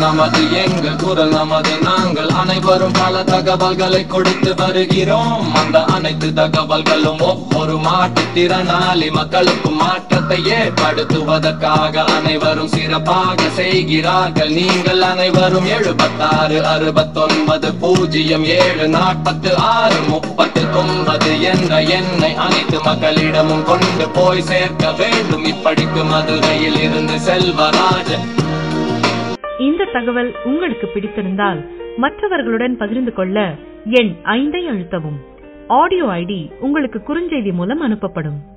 நமது எங்கள் குரல் நமது நாங்கள் அனைவரும் பல தகவல்களை கொடுத்து வருகிறோம் அந்த அனைத்து தகவல்களும் ஒவ்வொரு மாற்றுத்திறனாளி மக்களுக்கும் மாற்றத்தை ஏற்படுத்துவதற்காக அனைவரும் சிறப்பாக செய்கிறார்கள் நீங்கள் அனைவரும் எழுபத்தாறு அறுபத்தொன்பது பூஜ்ஜியம் ஏழு நாற்பத்து ஆறு முப்பத்து ஒன்பது என்ற எண்ணை அனைத்து மக்களிடமும் கொண்டு போய் சேர்க்க வேண்டும் இப்படிக்கு மதுரையில் இருந்து செல்வராஜன் இந்த தகவல் உங்களுக்கு பிடித்திருந்தால் மற்றவர்களுடன் பகிர்ந்து கொள்ள எண் ஐந்தை அழுத்தவும் ஆடியோ ஐடி உங்களுக்கு குறுஞ்செய்தி மூலம் அனுப்பப்படும்